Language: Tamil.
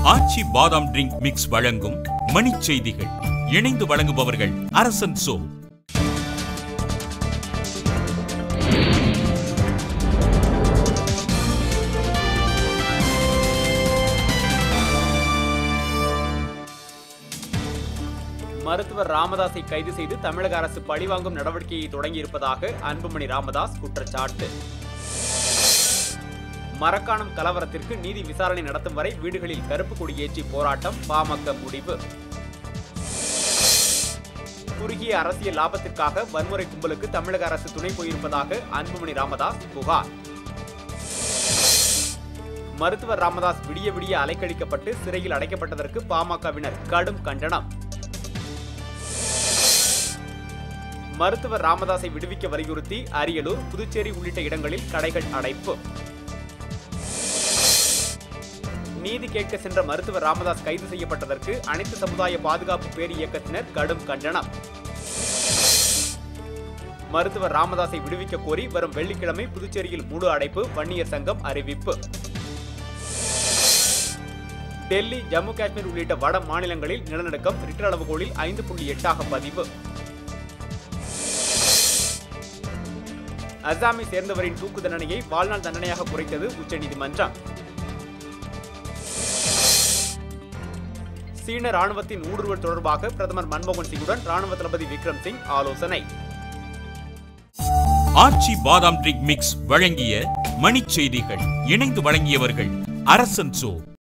ஆச்சி பாதாம் ட்ரிங்க் மிக்ஸ் வழங்கும் மணிச் செய்திகள் இணைந்து வழங்குபவர்கள் அரசன் சோ மருத்துவர் ராமதாஸை கைது செய்து தமிழக அரசு பழிவாங்கும் நடவடிக்கையை தொடங்கியிருப்பதாக அன்புமணி ராமதாஸ் குற்றச்சாட்டு மரக்காணம் கலவரத்திற்கு நீதி விசாரணை நடத்தும் வரை வீடுகளில் கருப்பு கொடி ஏற்றி போராட்டம் பாமக முடிவு குறுகிய அரசியல் லாபத்திற்காக வன்முறை கும்பலுக்கு தமிழக அரசு துணை போயிருப்பதாக அன்புமணி ராமதாஸ் புகார் மருத்துவர் ராமதாஸ் விடிய விடிய அலைக்கழிக்கப்பட்டு சிறையில் அடைக்கப்பட்டதற்கு பாமகவினர் கடும் கண்டனம் மருத்துவர் ராமதாஸை விடுவிக்க வலியுறுத்தி அரியலூர் புதுச்சேரி உள்ளிட்ட இடங்களில் கடைகள் அடைப்பு நீதி கேட்க சென்ற மருத்துவர் ராமதாஸ் கைது செய்யப்பட்டதற்கு அனைத்து சமுதாய பாதுகாப்பு பேர் இயக்கத்தினர் கடும் கண்டனம் மருத்துவர் ராமதாஸை விடுவிக்க கோரி வரும் வெள்ளிக்கிழமை புதுச்சேரியில் முழு அடைப்பு வன்னியர் சங்கம் அறிவிப்பு டெல்லி ஜம்மு காஷ்மீர் உள்ளிட்ட வட மாநிலங்களில் நிலநடுக்கம் ரிக்டர் அளவுகோலில் ஐந்து புள்ளி எட்டாக பதிவு அசாமை சேர்ந்தவரின் தூக்கு தண்டனையை வாழ்நாள் தண்டனையாக குறைத்தது உச்சநீதிமன்றம் சீன ராணுவத்தின் ஊடுருவல் தொடர்பாக பிரதமர் மன்மோகன் சிங்குடன் ராணுவ தளபதி விக்ரம் சிங் ஆலோசனை ஆச்சி பாதாம் ட்ரிங்க் மிக்ஸ் வழங்கிய மணிச் செய்திகள் இணைந்து வழங்கியவர்கள் அரசன் சோ